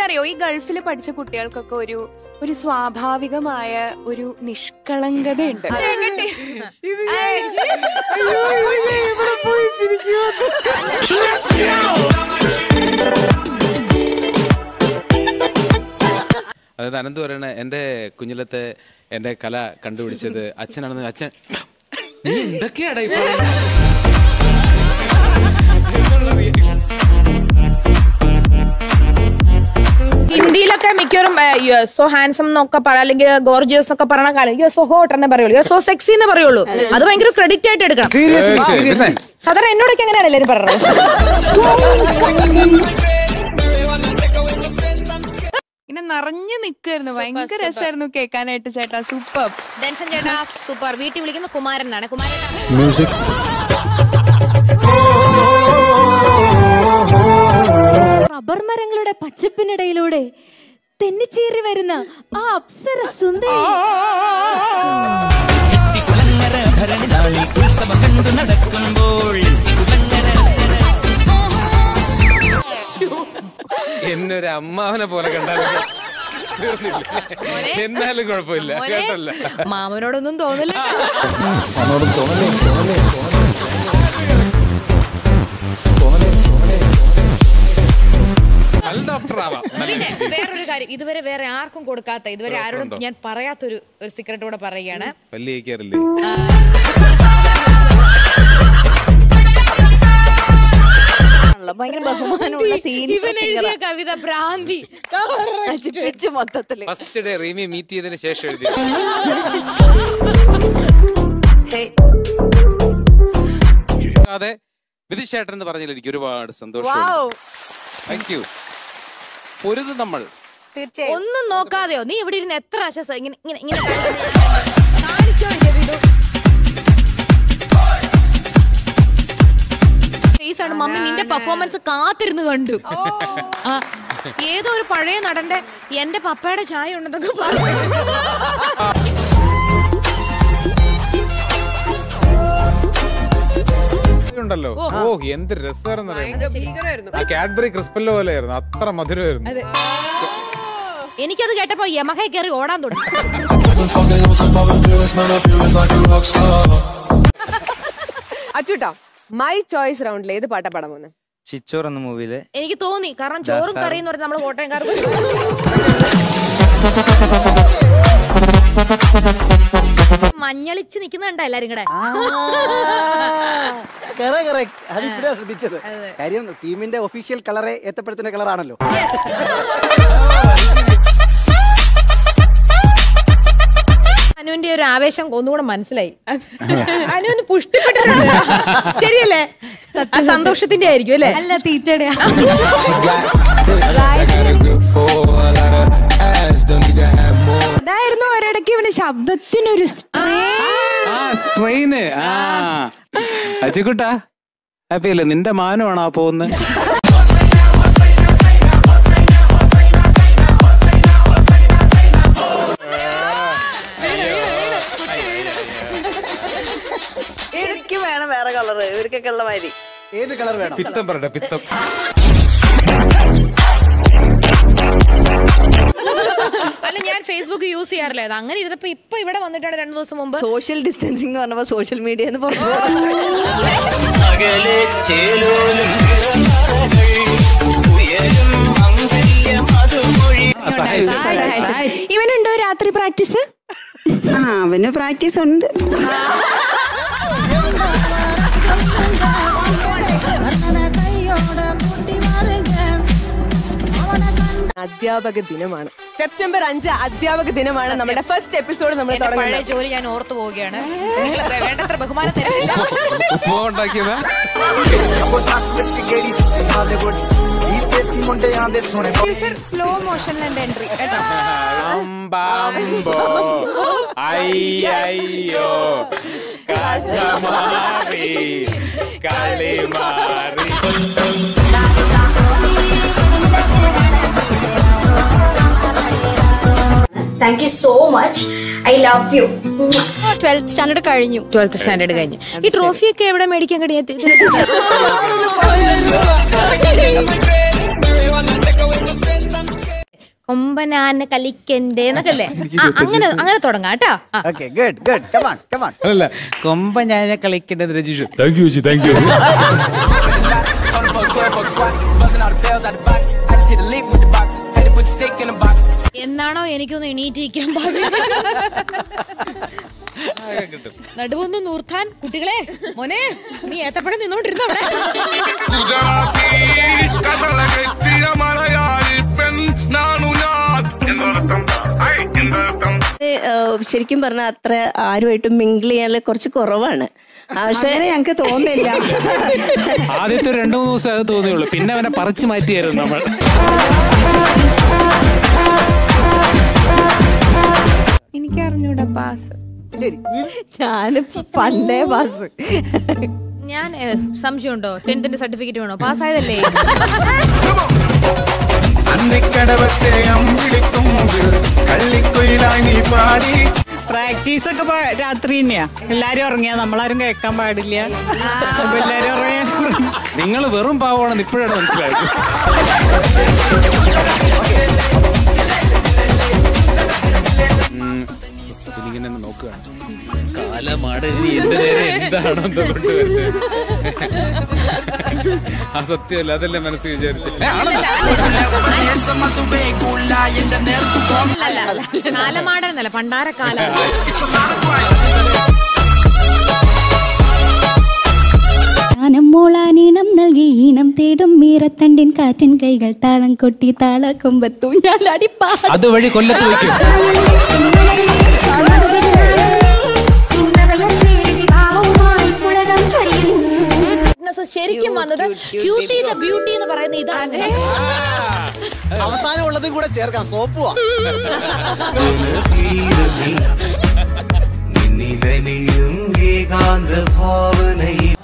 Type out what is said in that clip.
എന്താണെന്നറിയോ ഈ ഗൾഫിൽ പഠിച്ച കുട്ടികൾക്കൊക്കെ ഒരു ഒരു സ്വാഭാവികമായ ഒരു നിഷ്കളങ്കതയുണ്ട് കേട്ടി? അതായത് അനന്ത് പറയണ എൻ്റെ കുഞ്ഞിലത്തെ എൻ്റെ കല കണ്ടുപിടിച്ചത് അച്ഛനാണെന്ന് അച്ഛൻ നീ എന്തൊക്കെയാടാ ഈ പറയുന്നത്? ഹിന്ദിയിലൊക്കെ മിക്കവരും യു എസ് സോ ഹാൻസം എന്നൊക്കെ പറ അല്ലെങ്കിൽ ഗോർജിയസ് എന്നൊക്കെ പറയണ കാലം യു സോ ഹോട്ട് എന്നേ പറയുള്ളൂ യു സോ സെക്സി എന്ന് പറയുള്ളൂ അത് ഭയങ്കര ക്രെഡിറ്റ് ആയിട്ട് എടുക്കണം ഏയ് ശരി, പിന്നെ? സാധാരണ എന്നോടൊക്കെ അങ്ങനെയാണ് എല്ലാവരും പറയുന്നത് ഇങ്ങനെ നിറഞ്ഞു നിൽക്കുമായിരുന്നു ഭയങ്കര രസമായിരുന്നു കേൾക്കാനായിട്ട് ചേട്ടാ സൂപ്പർ ഡെൻസൻ ചേട്ടാ സൂപ്പർ വീട്ടിൽ വിളിക്കുന്ന കുമാരൻ എന്നാണ് കുമാരൻ റബ്ബർ മരങ്ങളുടെ പച്ചപ്പിനിടയിലൂടെ തെന്നിച്ചീറി വരുന്ന ആ അപ്സര സുന്ദരി എന്നൊരു അമ്മാവനെ പോലെ കണ്ടാലും തീർന്നില്ല. എന്നാലും കുഴപ്പമില്ല കേട്ടല്ല മാമനോടൊന്നും തോന്നില്ല നല്ല ഡോക്ടർ ആവാം പിന്നെ വേറൊരു കാര്യം ഇതുവരെ വേറെ ആർക്കും കൊടുക്കാത്ത ഇതുവരെ ആരോടും ഞാൻ പറയാത്തൊരു ഒരു സീക്രട്ട് കൂടെ പറയുകയാണ് പല്ലി കഴിക്കാറില്ലേ ഭയങ്കര ബഹുമാനമുള്ള സീൻ ഇവൻ എഴുതിയ കവിത ഭ്രാന്തി നശിപ്പിച്ചു മൊത്തത്തില് ഫസ്റ്റ് ഡേ റീമി മീറ്റ് ചെയ്തതിന് ശേഷം എഴുതി അതെ വിധിച്ചേട്ടൻ എന്ന് പറഞ്ഞതിൽ എനിക്ക് ഒരുപാട് സന്തോഷം താങ്ക് യു പൊരുത് നമ്മൾ തീർച്ചയായും ഒന്നും നോക്കാതെയോ നീ ഇവിടെ ഇരുന്ന് എത്ര ആശസ് ഇങ്ങനെ ഇങ്ങനെ ഇങ്ങനെ കാണിച്ചോ ഇല്ലേ വിധു? Face ആണ് മമ്മി നിന്റെ പെർഫോമൻസ് കാത്തിരുന്ന് കണ്ടു ആ, ഏതോ ഒരു പഴയ നടന്റെ എന്റെ പപ്പയുടെ ചായ ഉണ്ടെന്നൊക്കെ പറഞ്ഞു ഉണ്ടല്ലോ ഓ എന്ത് രസമായിരുന്നു ആ കാഡ്ബറി ക്രിസ്പല്ലോ പോലെയായിരുന്നു അത്ര മധുരമായിരുന്നു എനിക്കത് കേട്ടപ്പോ യമഹ കയറി ഓടാൻ തുടങ്ങി അച്ചുട്ടാ മൈ ചോയ്സ് റൗണ്ടിൽ ഏത് പാട്ടാ പാടാൻ പോകുന്നത് ചിച്ചോർ എന്ന മൂവിയിലെ എനിക്ക് തോന്നി കാരണം ചോറും കറിയും എന്ന് പറഞ്ഞാൽ നമ്മള് കോട്ടയംകാർ മഞ്ഞളിച്ച് നിക്കുന്നുണ്ട എല്ലാരും കൂടെ അതിപ്പോഴാ ശ്രദ്ധിച്ചത് കാര്യം ടീമിന്റെ ഒഫീഷ്യൽ കളറെ ഏത്തപ്പഴത്തിന്റെ കളറാണല്ലോ അനുവിന്റെ ഒരു ആവേശം ഒന്നുകൂടെ മനസ്സിലായി അനുവിന് പുഷ്ടിപ്പെട്ടിട്ടുണ്ട് ശരിയല്ലേ ആ സന്തോഷത്തിന്റെ ആയിരിക്കും അല്ലേ അല്ല തീറ്റയുടെ അതായിരുന്നു ഒരിടയ്ക്ക് ഇവന് ശബ്ദത്തിനൊരു ആ സ്ട്രെയിന് ആ അച്ചിക്കുട്ടാ ഹാപ്പി അല്ലേ നിന്റെ മാനമാണോ ആ പോകുന്നത് എനിക്ക് വേണം വേറെ കളറ് ഇവർക്കൊക്കെ ഉള്ള മാതിരി ഏത് കളർ വേണം പിത്തം പറയട്ടെ പിത്തം അല്ല ഞാൻ ഫേസ്ബുക്ക് യൂസ് ചെയ്യാറില്ല അത് അങ്ങനെ ഇരുന്നപ്പോ ഇപ്പൊ ഇവിടെ വന്നിട്ടാണ് രണ്ടു ദിവസം മുമ്പ് സോഷ്യൽ ഡിസ്റ്റൻസിങ് എന്ന് പറഞ്ഞപ്പോ സോഷ്യൽ മീഡിയ എന്ന് പുറത്തു ഇവനുണ്ടോ രാത്രി പ്രാക്ടീസ് ആ അവന് പ്രാക്ടീസ് ഉണ്ട് അധ്യാപക ദിനമാണ് സെപ്റ്റംബർ അഞ്ച് അധ്യാപക ദിനമാണ് നമ്മുടെ ഫസ്റ്റ് എപ്പിസോഡ് നമ്മൾ എന്റെ പഴയ തുടങ്ങുന്നത് ജോലി ഞാൻ ഓർത്തു പോവുകയാണ് നിങ്ങൾ വേണ്ടത്ര ബഹുമാനം തരുന്നില്ല ഉപ്പുമാവ് ഉണ്ടാക്കിയതാ സ്ലോ മോഷനിൽ എൻട്രി കേട്ടോ അമ്പാമ്പോ അയ്യോ കഥ മാറി കളി മാറി thank you so much I love you twelfth standard കഴിഞ്ഞു ട്വൽത്ത് സ്റ്റാൻഡേർഡ് കഴിഞ്ഞ് ഈ ട്രോഫി ഒക്കെ എവിടെ മേടിക്കാൻ കഴിയാത്ത കൊമ്പനാന കളിക്കണ്ടേ എന്നൊക്കെ അല്ലേ ആ, അങ്ങനെ അങ്ങനെ തുടങ്ങാം കേട്ടോ ആ. Okay good good come on come on അല്ല കൊമ്പ ഞാൻ കളിക്കേണ്ടത് രജിഷു താങ്ക് യു താങ്ക് യു എന്നാണോ എനിക്കൊന്ന് എണീറ്റിരിക്കാൻ പാടില്ല നടുവൊന്ന് നൂർത്താൻ കുട്ടികളെ മോനെ നീ ഏത്തപ്പഴം നിന്നോണ്ടിരുന്ന അവിടെ ഏഹ്, ശരിക്കും പറഞ്ഞാൽ അത്ര ആരുമായിട്ടും മിങ്കിൾ ചെയ്യാൻ കുറച്ച് കുറവാണ് ആ, പക്ഷേ ഞങ്ങൾക്ക് തോന്നില്ല ആദ്യത്തെ ഒരു രണ്ടു മൂന്ന് ദിവസം അത് തോന്നിയുള്ളൂ പിന്നെ അവനെ പറിച്ചു മാറ്റിയായിരുന്നു നമ്മൾ എനിക്ക് അറിഞ്ഞൂടാ പാസ് ഞാൻ പണ്ടേ പാസ് ഞാൻ ഏ, സംശയമുണ്ടോ ടെൻത്തിന്റെ സർട്ടിഫിക്കറ്റ് വേണോ പാസ്സായതല്ലേ അന്നിക്കടവത്തെ അമ്പിളിക്കും കള്ളിക്കുയിലായി നീ പാടി പ്രാക്ടീസ് ഒക്കെ പ- രാത്രി തന്നെയാ എല്ലാരും ഉറങ്ങിയാ നമ്മളാരും കേൾക്കാൻ പാടില്ല അപ്പൊ എല്ലാരും ഉറങ്ങിയാ നിങ്ങൾ വെറും പാവമാണെന്ന് ഇപ്പോഴാണ് മനസ്സിലായത് ഉം, ഇതിലിങ്ങനെ എന്നെ നോക്കുകയാണ് കാലമാടനി എന്റെ നേരെ എന്താണെന്ന് കൊണ്ടുവരുന്നത് ആ സത്യമല്ല അതല്ലേ മനസ്സിൽ വിചാരിച്ചു കാലമാടനല്ല പണ്ടാരക്കാലം ഗാനം മോളാനീണം നൽകി ഈണം തേടും മീറത്തണ്ടിൻ കാറ്റിൻ കൈകൾ താളം കൊട്ടി താള കൊമ്പത്തു ഞാലടിപ്പാ അതുവഴി കൊല്ലത്ത് വയ്ക്കും ശരിക്കും വന്നത് ക്യൂട്ടി ദ ബ്യൂട്ടി എന്ന് പറയുന്ന ഇതാണ് അവസാനം ഉള്ളതും കൂടെ ചേർക്കാം സോപ്പുവാ നിന്നിലനിയും ഏകാന്ത ഭാവനയിൽ